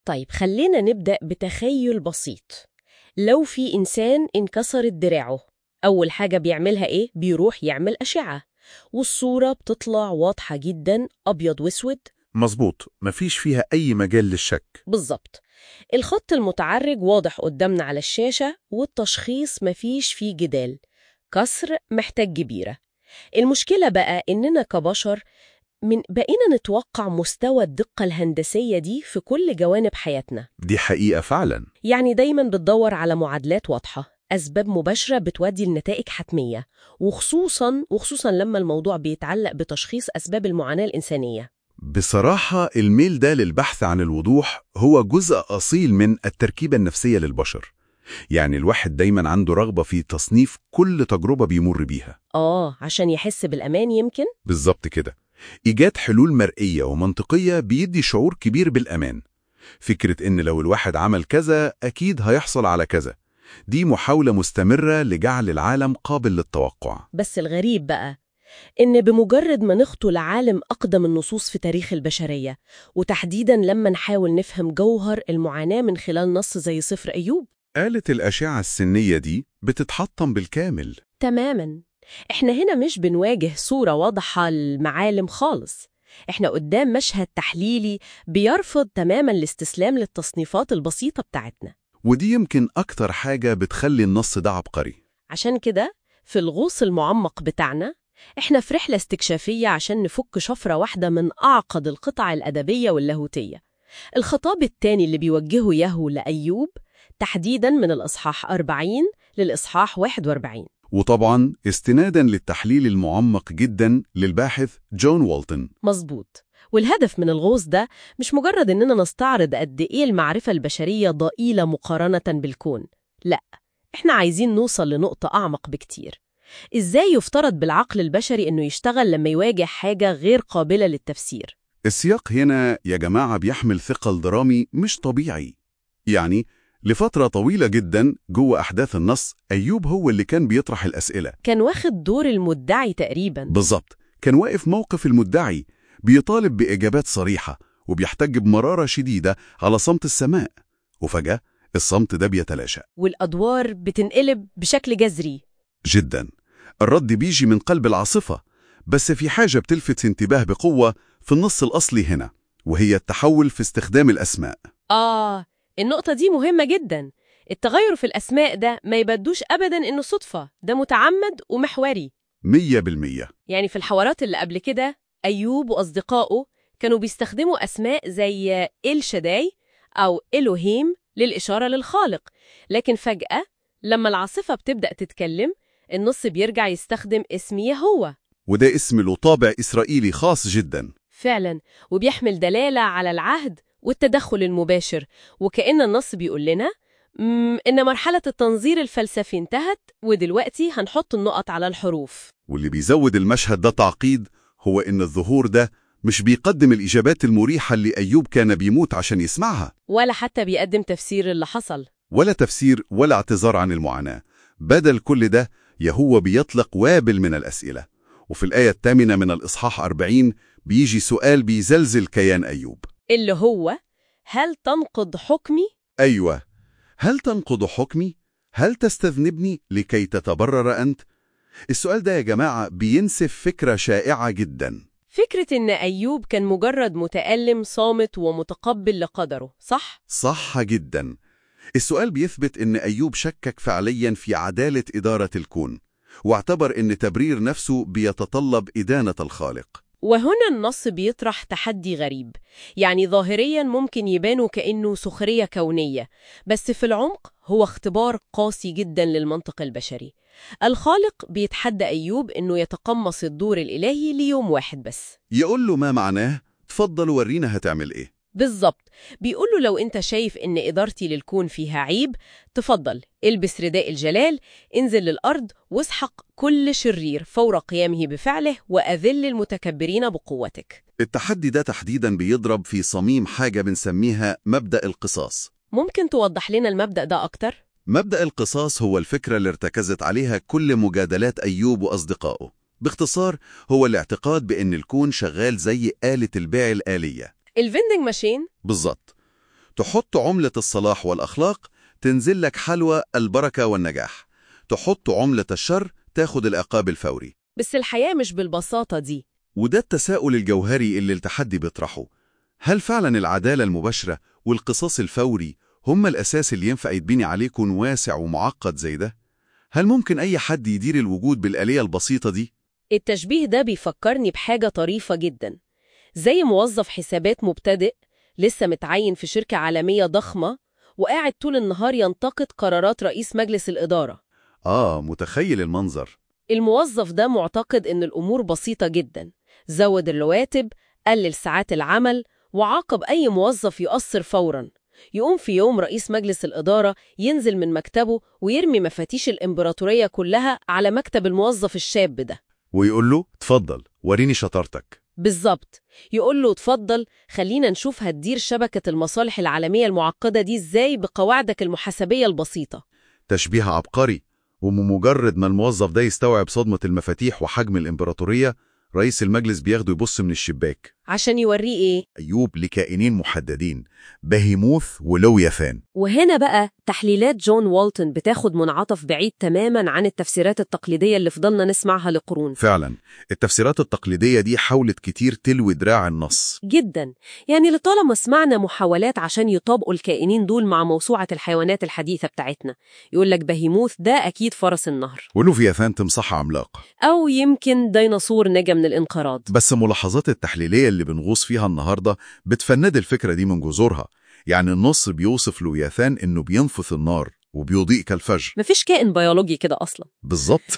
طيب خلينا نبدأ بتخيل بسيط لو في إنسان انكسرت دراعه أول حاجة بيعملها إيه؟ بيروح يعمل أشعة والصورة بتطلع واضحة جدا أبيض واسود مظبوط مفيش فيها أي مجال للشك بالظبط الخط المتعرج واضح قدامنا على الشاشة والتشخيص مفيش فيه جدال كسر محتاج جبيرة المشكلة بقى إننا كبشر من بقينا نتوقع مستوى الدقة الهندسية دي في كل جوانب حياتنا دي حقيقة فعلا يعني دايما بتدور على معادلات واضحة أسباب مباشرة بتودي لنتائج حتمية وخصوصا وخصوصا لما الموضوع بيتعلق بتشخيص أسباب المعاناة الإنسانية بصراحة الميل ده للبحث عن الوضوح هو جزء أصيل من التركيبة النفسية للبشر يعني الواحد دايما عنده رغبة في تصنيف كل تجربة بيمر بيها آه عشان يحس بالأمان يمكن بالظبط كده إيجاد حلول مرئية ومنطقية بيدي شعور كبير بالأمان فكرة إن لو الواحد عمل كذا أكيد هيحصل على كذا دي محاولة مستمرة لجعل العالم قابل للتوقع بس الغريب بقى إن بمجرد ما نخطو لعالم أقدم النصوص في تاريخ البشرية وتحديداً لما نحاول نفهم جوهر المعاناة من خلال نص زي سفر أيوب آلة الأشعة السنية دي بتتحطم بالكامل تماماً إحنا هنا مش بنواجه صورة واضحة للمعالم خالص إحنا قدام مشهد تحليلي بيرفض تماماً الاستسلام للتصنيفات البسيطة بتاعتنا ودي يمكن أكتر حاجة بتخلي النص ده عبقري عشان كده في الغوص المعمق بتاعنا إحنا في رحلة استكشافية عشان نفك شفرة واحدة من أعقد القطع الأدبية واللاهوتية الخطاب الثاني اللي بيوجهه يهو لأيوب تحديداً من الإصحاح 40 للإصحاح 41 وطبعا استنادا للتحليل المعمق جدا للباحث جون والتون مظبوط والهدف من الغوص ده مش مجرد إننا نستعرض قد إيه المعرفة البشرية ضئيلة مقارنة بالكون لا إحنا عايزين نوصل لنقطة أعمق بكتير إزاي يفترض بالعقل البشري إنه يشتغل لما يواجه حاجة غير قابلة للتفسير السياق هنا يا جماعة بيحمل ثقل درامي مش طبيعي يعني لفترة طويلة جدا جوه أحداث النص أيوب هو اللي كان بيطرح الأسئلة كان واخد دور المدعي تقريبا بالظبط كان واقف موقف المدعي بيطالب بإجابات صريحة وبيحتج بمرارة شديدة على صمت السماء وفجأة الصمت ده بيتلاشى والأدوار بتنقلب بشكل جذري جدا الرد بيجي من قلب العاصفة بس في حاجة بتلفت انتباه بقوة في النص الأصلي هنا وهي التحول في استخدام الأسماء آه النقطة دي مهمة جدا التغير في الأسماء ده ما يبدوش أبدا إنه صدفة ده متعمد ومحوري مية بالمية يعني في الحوارات اللي قبل كده أيوب وأصدقائه كانوا بيستخدموا أسماء زي إل شداي أو إلوهيم للإشارة للخالق لكن فجأة لما العاصفة بتبدأ تتكلم النص بيرجع يستخدم اسم يهوه وده اسم له طابع إسرائيلي خاص جدا فعلا وبيحمل دلالة على العهد والتدخل المباشر وكأن النص بيقول لنا مم، إن مرحلة التنظير الفلسفي انتهت ودلوقتي هنحط النقط على الحروف واللي بيزود المشهد ده تعقيد هو إن الظهور ده مش بيقدم الإجابات المريحة اللي أيوب كان بيموت عشان يسمعها ولا حتى بيقدم تفسير اللي حصل ولا تفسير ولا اعتذار عن المعاناة بدل كل ده يهوه بيطلق وابل من الأسئلة وفي الآية الثامنة من الإصحاح 40 بيجي سؤال بيزلزل كيان أيوب اللي هو هل تنقض حكمي؟ أيوة هل تنقض حكمي؟ هل تستذنبني لكي تتبرر أنت؟ السؤال ده يا جماعة بينسف فكرة شائعة جدا فكرة إن أيوب كان مجرد متألم صامت ومتقبل لقدره صح؟ صح جدا السؤال بيثبت إن أيوب شكك فعليا في عدالة إدارة الكون واعتبر إن تبرير نفسه بيتطلب إدانة الخالق وهنا النص بيطرح تحدي غريب يعني ظاهريا ممكن يبانوا كأنه سخرية كونية بس في العمق هو اختبار قاسي جدا للمنطق البشري الخالق بيتحدى أيوب إنه يتقمص الدور الإلهي ليوم واحد بس يقول له ما معناه تفضل ورينا هتعمل إيه بالظبط بيقول له لو انت شايف ان ادارتي للكون فيها عيب تفضل البس رداء الجلال انزل للارض واسحق كل شرير فور قيامه بفعله واذل المتكبرين بقوتك التحدي ده تحديدا بيضرب في صميم حاجة بنسميها مبدأ القصاص ممكن توضح لنا المبدأ ده اكتر مبدأ القصاص هو الفكرة اللي ارتكزت عليها كل مجادلات أيوب وأصدقائه باختصار هو الاعتقاد بأن الكون شغال زي آلة البيع الآلية الفندنج ماشين بالظبط تحط عملة الصلاح والأخلاق تنزل لك حلوى البركة والنجاح تحط عملة الشر تاخد العقاب الفوري بس الحياة مش بالبساطة دي وده التساؤل الجوهري اللي التحدي بيطرحه هل فعلا العدالة المباشرة والقصاص الفوري هم الأساس اللي ينفع يتبني عليه كون واسع ومعقد زي ده؟ هل ممكن أي حد يدير الوجود بالآلية البسيطة دي؟ التشبيه ده بيفكرني بحاجة طريفة جدا زي موظف حسابات مبتدئ لسه متعين في شركة عالمية ضخمة وقاعد طول النهار ينتقد قرارات رئيس مجلس الإدارة آه متخيل المنظر الموظف ده معتقد إن الأمور بسيطة جدا زود الرواتب قلل ساعات العمل وعاقب أي موظف يقصر فوراً يقوم في يوم رئيس مجلس الإدارة ينزل من مكتبه ويرمي مفاتيش الإمبراطورية كلها على مكتب الموظف الشاب ده ويقول له اتفضل وريني شطارتك بالظبط يقول له اتفضل خلينا نشوف هتدير شبكة المصالح العالمية المعقدة دي ازاي بقواعدك المحاسبية البسيطة تشبيه عبقري ومجرد ما الموظف ده يستوعب صدمة المفاتيح وحجم الإمبراطورية رئيس المجلس بياخده يبص من الشباك عشان يوريه ايه أيوب لكائنين محددين بهيموث ولوياثان وهنا بقى تحليلات جون والتون بتاخد منعطف بعيد تماما عن التفسيرات التقليدية اللي فضلنا نسمعها لقرون فعلا التفسيرات التقليدية دي حاولت كتير تلوي دراع النص جدا يعني لطالما سمعنا محاولات عشان يطابقوا الكائنين دول مع موسوعة الحيوانات الحديثة بتاعتنا يقول لك بهيموث ده أكيد فرس النهر ولوفياثان تمسحها عملاق أو يمكن ديناصور نجا من الانقراض بس ملاحظات التحليلية اللي بنغوص فيها النهاردة بتفند الفكرة دي من جذورها يعني النص بيوصف لوياثان إنه بينفث النار وبيضيء كالفجر مفيش كائن بيولوجي كده أصلا بالظبط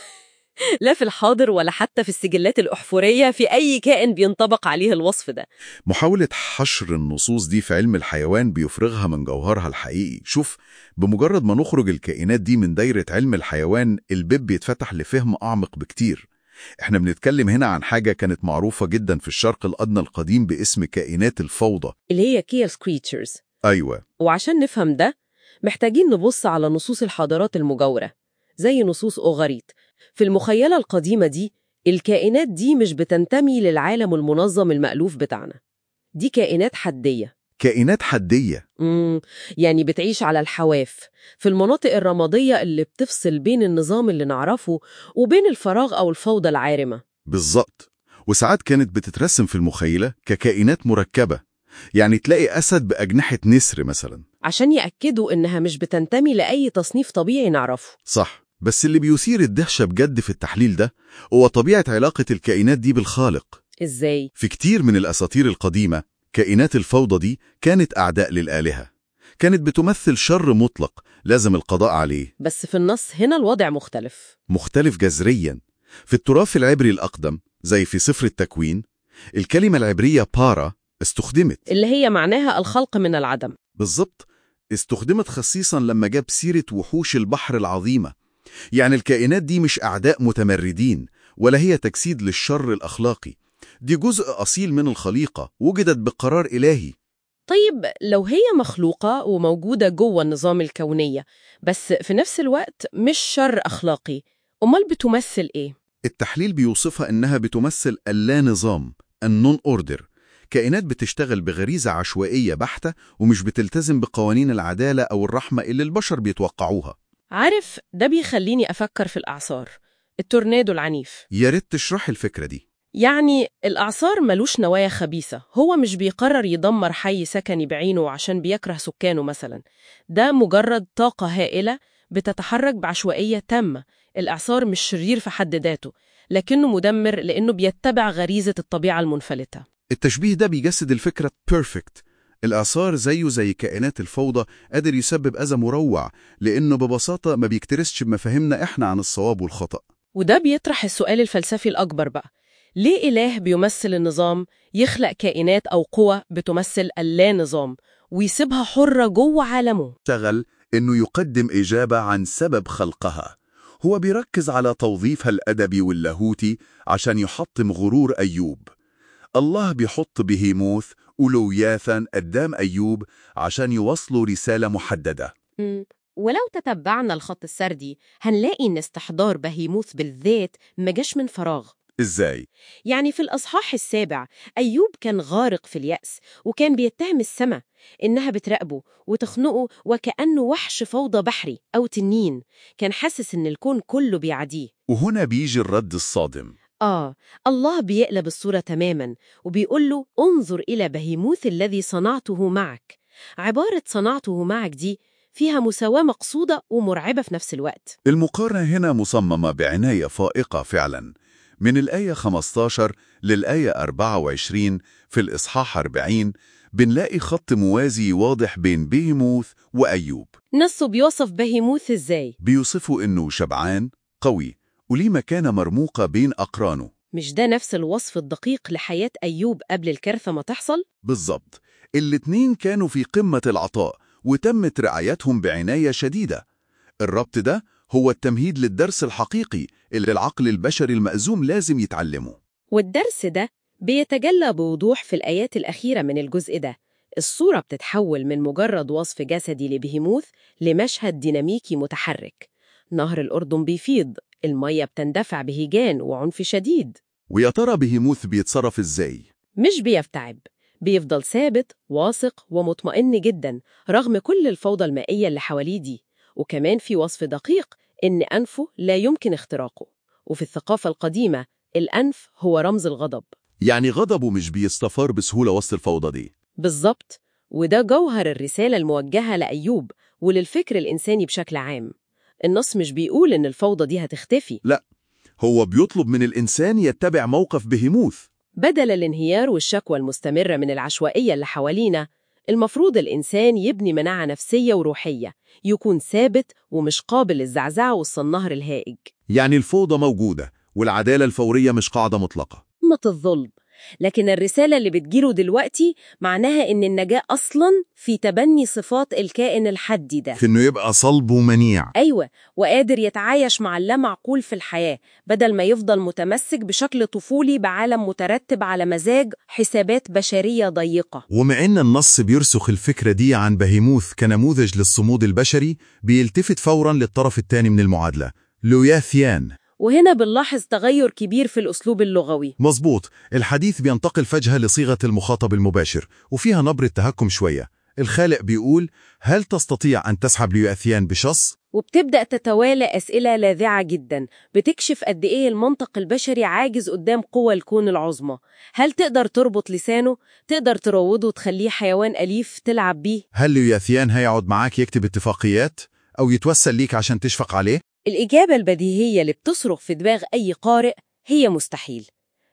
لا في الحاضر ولا حتى في السجلات الأحفورية في أي كائن بينطبق عليه الوصف ده محاولة حشر النصوص دي في علم الحيوان بيفرغها من جوهرها الحقيقي شوف بمجرد ما نخرج الكائنات دي من دايرة علم الحيوان الباب بيتفتح لفهم أعمق بكتير احنا بنتكلم هنا عن حاجة كانت معروفة جدا في الشرق الأدنى القديم باسم كائنات الفوضى اللي هي كيرس كريتشرز أيوة وعشان نفهم ده محتاجين نبص على نصوص الحضارات المجاورة زي نصوص أوغريت في المخيلة القديمة دي الكائنات دي مش بتنتمي للعالم المنظم المألوف بتاعنا دي كائنات حدية كائنات حدية مم يعني بتعيش على الحواف في المناطق الرمادية اللي بتفصل بين النظام اللي نعرفه وبين الفراغ أو الفوضى العارمة بالظبط وساعات كانت بتترسم في المخيلة ككائنات مركبة يعني تلاقي أسد بأجنحة نسر مثلا عشان يأكدوا إنها مش بتنتمي لأي تصنيف طبيعي نعرفه صح بس اللي بيثير الدهشة بجد في التحليل ده هو طبيعة علاقة الكائنات دي بالخالق إزاي؟ في كتير من الأساطير القديمة كائنات الفوضى دي كانت أعداء للآلهة كانت بتمثل شر مطلق لازم القضاء عليه بس في النص هنا الوضع مختلف مختلف جذريا في التراث العبري الأقدم زي في سفر التكوين الكلمة العبرية بارا استخدمت اللي هي معناها الخلق من العدم بالظبط استخدمت خصيصا لما جاب سيرة وحوش البحر العظيمة يعني الكائنات دي مش أعداء متمردين ولا هي تجسيد للشر الأخلاقي دي جزء أصيل من الخليقة وجدت بقرار إلهي طيب لو هي مخلوقة وموجودة جوه النظام الكونية بس في نفس الوقت مش شر أخلاقي أمال بتمثل إيه؟ التحليل بيوصفها إنها بتمثل اللا نظام النون أوردر كائنات بتشتغل بغريزة عشوائية بحتة ومش بتلتزم بقوانين العدالة أو الرحمة اللي البشر بيتوقعوها عارف ده بيخليني أفكر في الأعصار التورنادو العنيف يا ريت تشرحي الفكرة دي يعني الأعصار ملوش نوايا خبيثة هو مش بيقرر يدمر حي سكني بعينه عشان بيكره سكانه مثلا ده مجرد طاقة هائلة بتتحرك بعشوائية تامة الإعصار مش شرير في حد ذاته لكنه مدمر لأنه بيتبع غريزة الطبيعة المنفلتة التشبيه ده بيجسد الفكرة بيرفكت الإعصار زيه زي كائنات الفوضى قادر يسبب أذى مروع لأنه ببساطة ما بيكترثش بمفاهيمنا إحنا عن الصواب والخطأ وده بيطرح السؤال الفلسفي الأكبر بقى ليه إله بيمثل النظام يخلق كائنات أو قوى بتمثل اللا نظام ويسيبها حرة جوه عالمه اشتغل إنه يقدم إجابة عن سبب خلقها هو بيركز على توظيفها الأدبي واللاهوتي عشان يحطم غرور أيوب الله بيحط بهيموث ولوياثا قدام أيوب عشان يوصلوا رسالة محددة مم. ولو تتبعنا الخط السردي هنلاقي إن استحضار بهيموث بالذات ما جاش من فراغ إزاي؟ يعني في الأصحاح السابع أيوب كان غارق في اليأس وكان بيتهم السماء إنها بتراقبه وتخنقه وكأنه وحش فوضى بحري أو تنين كان حاسس إن الكون كله بيعاديه وهنا بيجي الرد الصادم آه الله بيقلب الصورة تماما وبيقول له انظر إلى بهيموث الذي صنعته معك عبارة صنعته معك دي فيها مساواة مقصودة ومرعبة في نفس الوقت المقارنة هنا مصممة بعناية فائقة فعلا من الآية 15 للآية 24 في الإصحاح 40 بنلاقي خط موازي واضح بين بيموث وأيوب نصه بيوصف بهيموث إزاي بيوصفوا إنه شبعان قوي وليه مكانة مرموقة بين أقرانه مش ده نفس الوصف الدقيق لحياة أيوب قبل الكارثة ما تحصل؟ بالظبط الاتنين كانوا في قمة العطاء وتمت رعايتهم بعناية شديدة الربط ده هو التمهيد للدرس الحقيقي اللي العقل البشري المأزوم لازم يتعلمه والدرس ده بيتجلى بوضوح في الآيات الأخيرة من الجزء ده الصورة بتتحول من مجرد وصف جسدي لبهيموث لمشهد ديناميكي متحرك نهر الأردن بيفيض المية بتندفع بهيجان وعنف شديد ويا ترى بهيموث بيتصرف إزاي؟ مش بيفتعب بيفضل ثابت واثق ومطمئن جدا رغم كل الفوضى المائية اللي حواليه دي وكمان في وصف دقيق إن أنفه لا يمكن اختراقه وفي الثقافة القديمة الأنف هو رمز الغضب يعني غضبه مش بيستفار بسهولة وسط الفوضى دي بالظبط وده جوهر الرسالة الموجهة لأيوب وللفكر الإنساني بشكل عام النص مش بيقول إن الفوضى دي هتختفي هو بيطلب من الإنسان يتبع موقف بهيموث بدل الانهيار والشكوى المستمرة من العشوائية اللي حوالينا المفروض الإنسان يبني مناعة نفسية وروحية يكون ثابت ومش قابل للزعزعة وسط النهر الهائج يعني الفوضى موجودة والعدالة الفورية مش قاعدة مطلقة قمة الظلم لكن الرسالة اللي بتجيله دلوقتي معناها إن النجاة أصلاً في تبني صفات الكائن الحدي ده في إنه يبقى صلب ومنيع أيوة وقادر يتعايش مع اللامعقول في الحياة بدل ما يفضل متمسك بشكل طفولي بعالم مترتب على مزاج حسابات بشرية ضيقة ومع إن النص بيرسخ الفكرة دي عن بهيموث كنموذج للصمود البشري بيلتفت فوراً للطرف الثاني من المعادلة لوياثيان وهنا بنلاحظ تغير كبير في الأسلوب اللغوي مظبوط الحديث بينتقل فجأة لصيغة المخاطب المباشر وفيها نبرة تهكم شوية الخالق بيقول هل تستطيع أن تسحب ليؤثيان بشص؟ وبتبدأ تتوالى أسئلة لاذعة جدا بتكشف قد إيه المنطق البشري عاجز قدام قوى الكون العظمى هل تقدر تربط لسانه؟ تقدر تروضه وتخليه حيوان أليف تلعب بيه؟ هل ليؤثيان هيقعد معاك يكتب اتفاقيات؟ أو يتوسل ليك عشان تشفق عليه؟ الإجابة البديهية اللي بتصرخ في دماغ أي قارئ هي مستحيل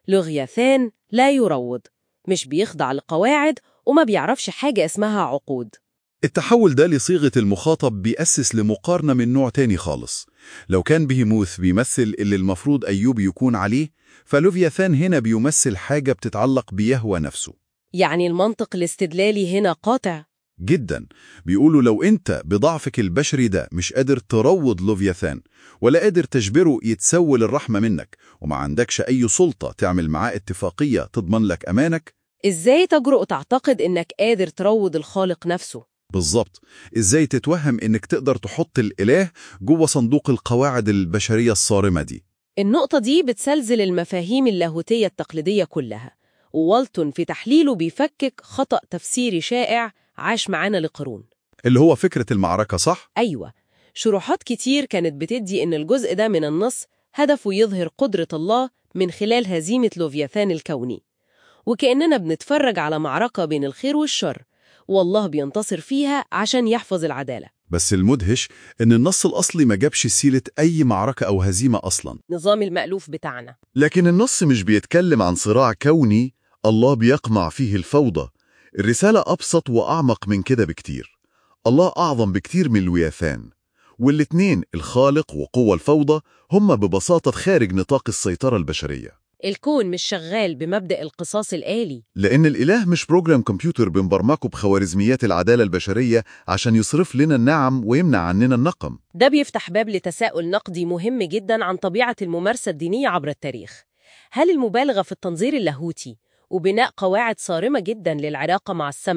لغياثان لا يروض مش بيخضع لقواعد وما بيعرفش حاجة اسمها عقود التحول ده لصيغة المخاطب بيأسس لمقارنة من نوع تاني خالص لو كان بهيموث بيمثل اللي المفروض أيوب يكون عليه فلوفياثان هنا بيمثل حاجة بتتعلق بيهوى نفسه يعني المنطق الاستدلالي هنا قاطع جدا بيقولوا لو انت بضعفك البشري ده مش قادر تروض لوفياثان ولا قادر تجبره يتسول الرحمة منك وما عندكش أي سلطة تعمل معاه اتفاقية تضمن لك أمانك إزاي تجرؤ تعتقد إنك قادر تروض الخالق نفسه؟ بالظبط ازاي تتوهم انك تقدر تحط الاله جوه صندوق القواعد البشريه الصارمه دي النقطة دي بتسلزل المفاهيم اللاهوتية التقليدية كلها ووالتون في تحليله بيفكك خطأ تفسيري شائع عاش معانا لقرون اللي هو فكره المعركه صح أيوة شروحات كتير كانت بتدي إن الجزء ده من النص هدفه يظهر قدرة الله من خلال هزيمة لوفياثان الكوني وكأننا بنتفرج على معركة بين الخير والشر والله بينتصر فيها عشان يحفظ العدالة بس المدهش ان النص الاصلي ما جابش سيره اي معركه او هزيمه اصلا نظام المألوف بتاعنا لكن النص مش بيتكلم عن صراع كوني الله بيقمع فيه الفوضى الرساله ابسط واعمق من كده بكتير الله اعظم بكتير من الوياثان والاتنين الخالق وقوة الفوضى هم ببساطة خارج نطاق السيطرة البشرية الكون مش شغال بمبدأ القصاص الآلي لأن الإله مش بروجرام كمبيوتر بنبرمجه بخوارزميات العدالة البشرية عشان يصرف لنا النعم ويمنع عننا النقم ده بيفتح باب لتساؤل نقدي مهم جدا عن طبيعة الممارسة الدينية عبر التاريخ هل المبالغة في التنظير اللاهوتي وبناء قواعد صارمة جدا للعلاقة مع السماء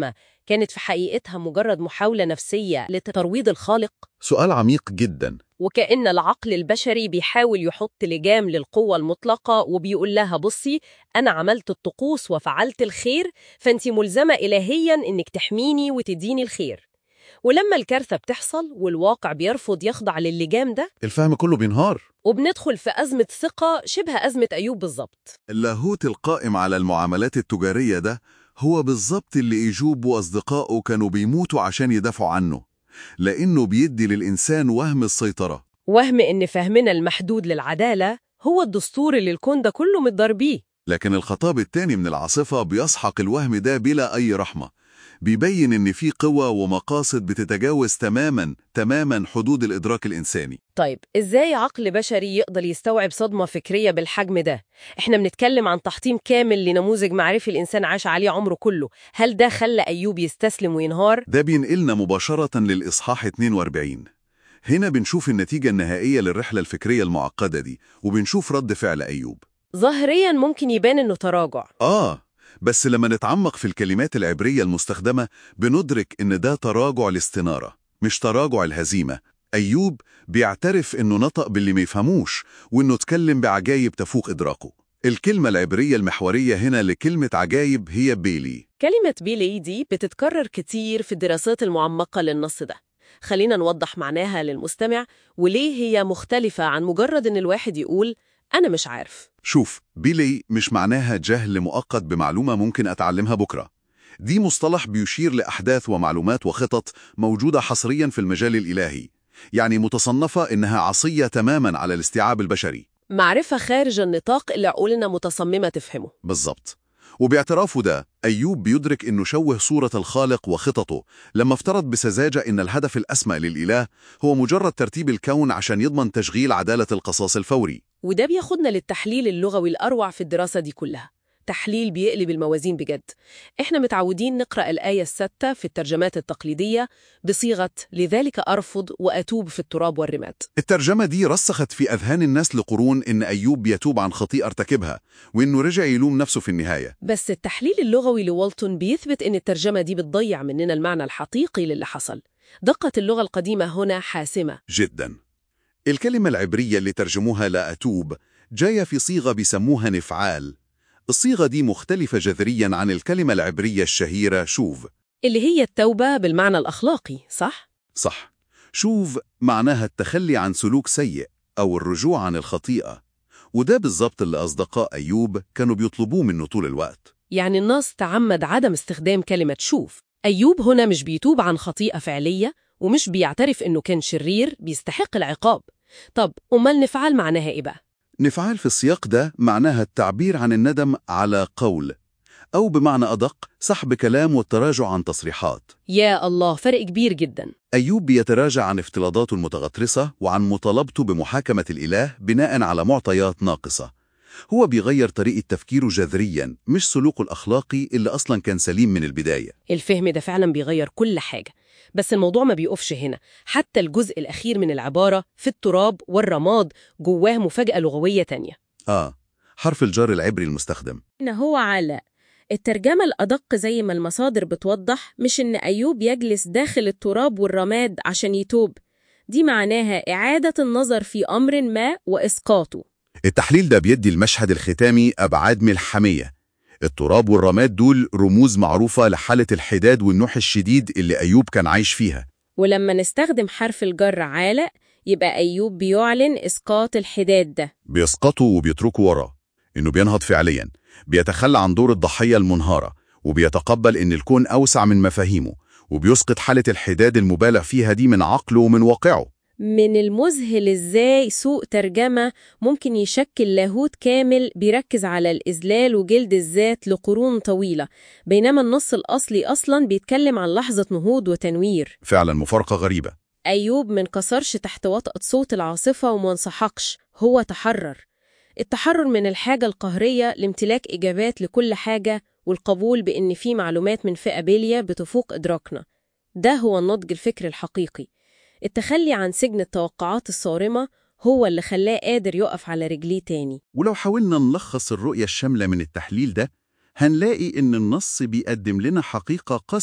كانت في حقيقتها مجرد محاولة نفسية لترويض الخالق سؤال عميق جدا وكأن العقل البشري بيحاول يحط لجام للقوة المطلقة وبيقول لها بصي أنا عملت الطقوس وفعلت الخير فأنت ملزمة إلهيا إنك تحميني وتديني الخير ولما الكارثة بتحصل والواقع بيرفض يخضع للجام ده الفهم كله بينهار وبندخل في أزمة ثقة شبه أزمة أيوب بالظبط اللاهوت القائم على المعاملات التجارية ده هو بالظبط اللي إيجوب وأصدقائه كانوا بيموتوا عشان يدافعوا عنه لأنه بيدي للإنسان وهم السيطرة وهم إن فهمنا المحدود للعدالة هو الدستور اللي الكون ده كله متضار بيه لكن الخطاب التاني من العاصفة بيسحق الوهم ده بلا أي رحمة بيبين إن في قوة ومقاصد بتتجاوز تماما تماما حدود الإدراك الإنساني طيب إزاي عقل بشري يقدر يستوعب صدمة فكرية بالحجم ده؟ إحنا بنتكلم عن تحطيم كامل لنموذج معرفي الإنسان عاش عليه عمره كله هل ده خلى أيوب يستسلم وينهار؟ ده بينقلنا مباشرة للإصحاح 42 هنا بنشوف النتيجة النهائية للرحلة الفكرية المعقدة دي وبنشوف رد فعل أيوب ظاهريا ممكن يبان إنه تراجع آه بس لما نتعمق في الكلمات العبرية المستخدمة بندرك إن ده تراجع الاستنارة مش تراجع الهزيمة أيوب بيعترف إنه نطق باللي ما يفهموش وإنه اتكلم بعجايب تفوق إدراكه الكلمة العبرية المحورية هنا لكلمة عجايب هي بيلي كلمة بيلي دي بتتكرر كتير في الدراسات المعمقة للنص ده خلينا نوضح معناها للمستمع وليه هي مختلفة عن مجرد إن الواحد يقول أنا مش عارف شوف بيلي مش معناها جهل مؤقت بمعلومة ممكن أتعلمها بكرة دي مصطلح بيشير لأحداث ومعلومات وخطط موجودة حصريا في المجال الإلهي يعني متصنفة إنها عصية تماما على الاستيعاب البشري معرفة خارج النطاق اللي عقولنا متصممة تفهمه بالظبط وباعترافه ده أيوب بيدرك إنه شوه صورة الخالق وخططه لما افترض بسذاجة إن الهدف الأسمى للإله هو مجرد ترتيب الكون عشان يضمن تشغيل عدالة القصاص الفوري وده بياخدنا للتحليل اللغوي الأروع في الدراسة دي كلها تحليل بيقلب الموازين بجد احنا متعودين نقرأ الآية الستة في الترجمات التقليدية بصيغة لذلك أرفض وأتوب في التراب والرماد الترجمة دي رسخت في أذهان الناس لقرون إن أيوب بيتوب عن خطيئة ارتكبها وإنه رجع يلوم نفسه في النهاية بس التحليل اللغوي لوالتون بيثبت إن الترجمة دي بتضيع مننا المعنى الحقيقي للي حصل دقة اللغة القديمة هنا حاسمة جدا الكلمة العبرية اللي ترجموها لا أتوب جاية في صيغة بيسموها نفعال الصيغة دي مختلفة جذريا عن الكلمة العبرية الشهيرة شوف اللي هي التوبة بالمعنى الأخلاقي صح؟ صح شوف معناها التخلي عن سلوك سيء أو الرجوع عن الخطيئة وده بالظبط اللي أصدقاء أيوب كانوا بيطلبوه منه طول الوقت يعني النص تعمد عدم استخدام كلمة شوف أيوب هنا مش بيتوب عن خطيئة فعلية ومش بيعترف إنه كان شرير بيستحق العقاب طب أمال نفعل معناها إيه بقى؟ نفعال في السياق ده معناها التعبير عن الندم على قول أو بمعنى أدق سحب كلام والتراجع عن تصريحات يا الله فرق كبير جدا أيوب بيتراجع عن افتراضاته المتغطرسة وعن مطالبته بمحاكمة الإله بناء على معطيات ناقصة هو بيغير طريقة تفكيره جذريا مش سلوكه الأخلاقي اللي أصلا كان سليم من البداية الفهم ده فعلا بيغير كل حاجة بس الموضوع ما بيقفش هنا حتى الجزء الأخير من العبارة في التراب والرماد جواه مفاجأة لغوية تانية آه حرف الجر العبري المستخدم إن هو على الترجمة الأدق زي ما المصادر بتوضح مش إن أيوب يجلس داخل التراب والرماد عشان يتوب دي معناها إعادة النظر في أمر ما وإسقاطه التحليل ده بيدي المشهد الختامي أبعاد ملحمية التراب والرماد دول رموز معروفة لحالة الحداد والنوح الشديد اللي أيوب كان عايش فيها ولما نستخدم حرف الجر عالق يبقى أيوب بيعلن إسقاط الحداد ده بيسقطوا وبيتركوا وراه إنه بينهض فعليا بيتخلى عن دور الضحية المنهارة وبيتقبل إن الكون أوسع من مفاهيمه وبيسقط حالة الحداد المبالغ فيها دي من عقله ومن واقعه من المذهل إزاي سوء ترجمة ممكن يشكل لاهوت كامل بيركز على الإذلال وجلد الذات لقرون طويلة بينما النص الأصلي أصلا بيتكلم عن لحظة نهوض وتنوير فعلا مفارقة غريبة أيوب منكسرش تحت وطأة صوت العاصفة وما انسحقش هو تحرر التحرر من الحاجة القهرية لامتلاك إجابات لكل حاجة والقبول بإن في معلومات من فئة بيليا بتفوق إدراكنا ده هو النضج الفكري الحقيقي التخلي عن سجن التوقعات الصارمة هو اللي خلاه قادر يقف على رجليه تاني ولو حاولنا نلخص الرؤية الشاملة من التحليل ده هنلاقي إن النص بيقدم لنا حقيقة قاسية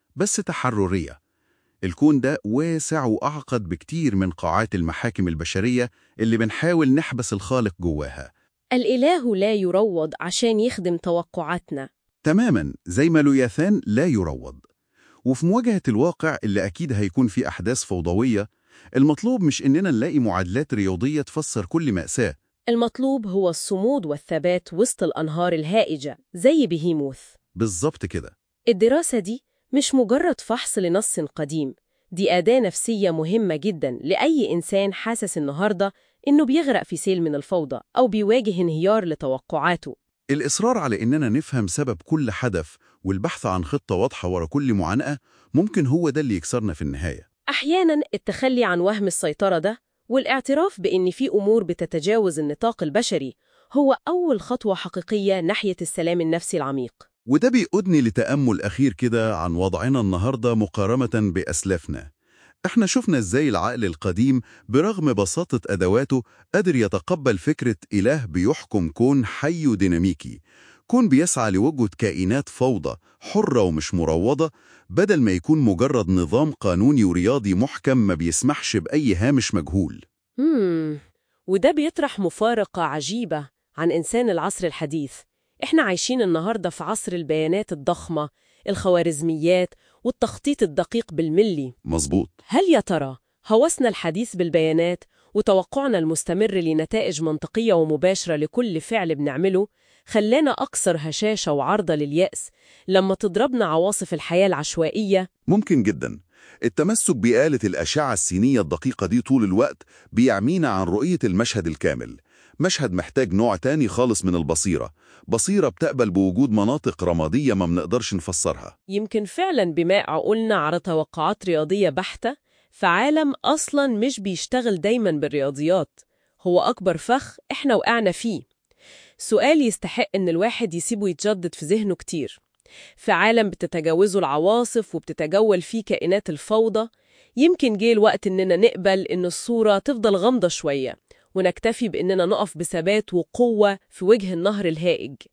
بس تحررية الكون ده واسع وأعقد بكتير من قاعات المحاكم البشرية اللي بنحاول نحبس الخالق جواها الإله لا يروض عشان يخدم توقعاتنا تماما زي ما لوياثان لا يروض وفي مواجهة الواقع اللي أكيد هيكون فيه أحداث فوضوية المطلوب مش إننا نلاقي معادلات رياضية تفسر كل مأساة المطلوب هو الصمود والثبات وسط الأنهار الهائجة زي بهيموث بالظبط كده الدراسة دي مش مجرد فحص لنص قديم دي أداة نفسية مهمة جدا لأي إنسان حاسس النهاردة إنه بيغرق في سيل من الفوضى أو بيواجه انهيار لتوقعاته الإصرار على إننا نفهم سبب كل حدث والبحث عن خطة واضحة ورا كل معاناة ممكن هو ده اللي يكسرنا في النهاية أحيانا التخلي عن وهم السيطرة ده والاعتراف بإن في أمور بتتجاوز النطاق البشري هو أول خطوة حقيقية ناحية السلام النفسي العميق وده بيقودني لتأمل أخير كده عن وضعنا النهاردة مقارنة بأسلافنا احنا شفنا ازاي العقل القديم برغم بساطة أدواته قادر يتقبل فكرة إله بيحكم كون حي وديناميكي كون بيسعى لوجود كائنات فوضى حرة ومش مروضة بدل ما يكون مجرد نظام قانوني ورياضي محكم ما بيسمحش بأي هامش مجهول مم. وده بيطرح مفارقة عجيبة عن إنسان العصر الحديث إحنا عايشين النهاردة في عصر البيانات الضخمة الخوارزميات والتخطيط الدقيق بالملي مظبوط هل يا ترى هوسنا الحديث بالبيانات وتوقعنا المستمر لنتائج منطقية ومباشرة لكل فعل بنعمله خلانا أكثر هشاشة وعرضة لليأس لما تضربنا عواصف الحياة العشوائية ممكن جدا التمسك بآلة الأشعة السينية الدقيقة دي طول الوقت بيعمينا عن رؤية المشهد الكامل مشهد محتاج نوع تاني خالص من البصيرة بصيرة بتقبل بوجود مناطق رمادية ما بنقدرش نفسرها يمكن فعلا بماء عقولنا على توقعات رياضية بحتة في عالم أصلا مش بيشتغل دايما بالرياضيات هو أكبر فخ إحنا وقعنا فيه سؤال يستحق إن الواحد يسيبه يتجدد في ذهنه كتير في عالم بتتجاوزه العواصف وبتتجول فيه كائنات الفوضى يمكن جه الوقت إننا نقبل إن الصورة تفضل غامضة شوية ونكتفي بإننا نقف بثبات وقوة في وجه النهر الهائج